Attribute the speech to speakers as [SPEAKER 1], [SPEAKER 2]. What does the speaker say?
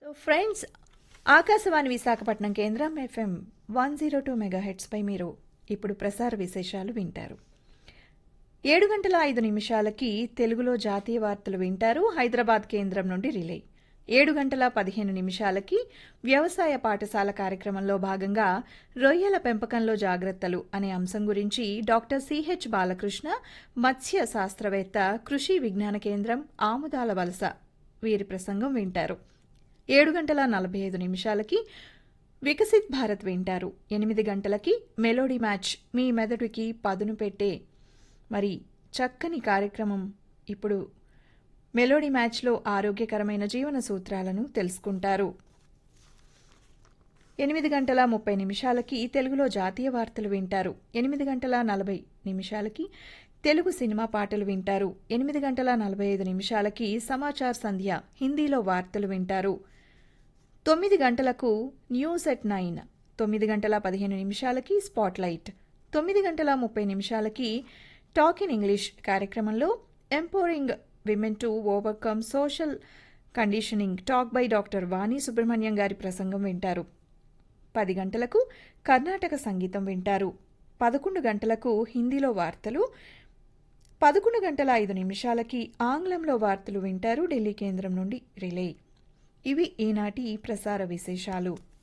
[SPEAKER 1] friends Akashvani Visakhapatnam కేంద్రం FM one zero two మెగాహెట్స్పై మీరు ఇప్పుడు ప్రసార విశేషాలు వింటారు ఏడు గంటల ఐదు నిమిషాలకి తెలుగులో జాతీయ వార్తలు వింటారు హైదరాబాద్ కేంద్రం నుండి రిలే ఏడు గంటల పదిహేను నిమిషాలకి వ్యవసాయ పాఠశాల కార్యక్రమంలో భాగంగా రొయ్యల పెంపకంలో జాగ్రత్తలు అనే అంశం గురించి డాక్టర్ సిహెచ్ బాలకృష్ణ మత్స్య శాస్త్రవేత్త కృషి విజ్ఞాన కేంద్రం ఆముదాల వలస వీరి ప్రసంగం వింటారు ఏడు గంటల నలభై ఐదు నిమిషాలకి వికసిత్ భారత్ వింటారు ఎనిమిది గంటలకి మెలోడీ మ్యాచ్ మీ మెదడుకి పదును పెట్టే మరి చక్కని కార్యక్రమం ఇప్పుడు మెలోడీ మ్యాచ్లో ఆరోగ్యకరమైన జీవన సూత్రాలను తెలుసుకుంటారు ఎనిమిది గంటల ముప్పై నిమిషాలకి తెలుగులో జాతీయ వార్తలు వింటారు ఎనిమిది గంటల నలభై నిమిషాలకి తెలుగు సినిమా పాటలు వింటారు ఎనిమిది గంటల నలభై ఐదు నిమిషాలకి సమాచార్ సంధ్య హిందీలో వార్తలు వింటారు తొమ్మిది గంటలకు న్యూస్ ఎట్ నైన్ తొమ్మిది గంటల పదిహేను నిమిషాలకి స్పాట్లైట్ తొమ్మిది గంటల ముప్పై నిమిషాలకి టాక్ ఇన్ ఇంగ్లీష్ కార్యక్రమంలో empowering women to overcome social conditioning talk by doctor Vani Subrahmanyam గారి ప్రసంగం వింటారు పది గంటలకు కర్ణాటక సంగీతం వింటారు పదకొండు గంటలకు హిందీలో వార్తలు పదకొండు గంటల ఐదు నిమిషాలకి ఆంగ్లంలో వార్తలు వింటారు ఢిల్లీ కేంద్రం నుండి రిలే ఇవి ఈనాటి ప్రసార విశేషాలు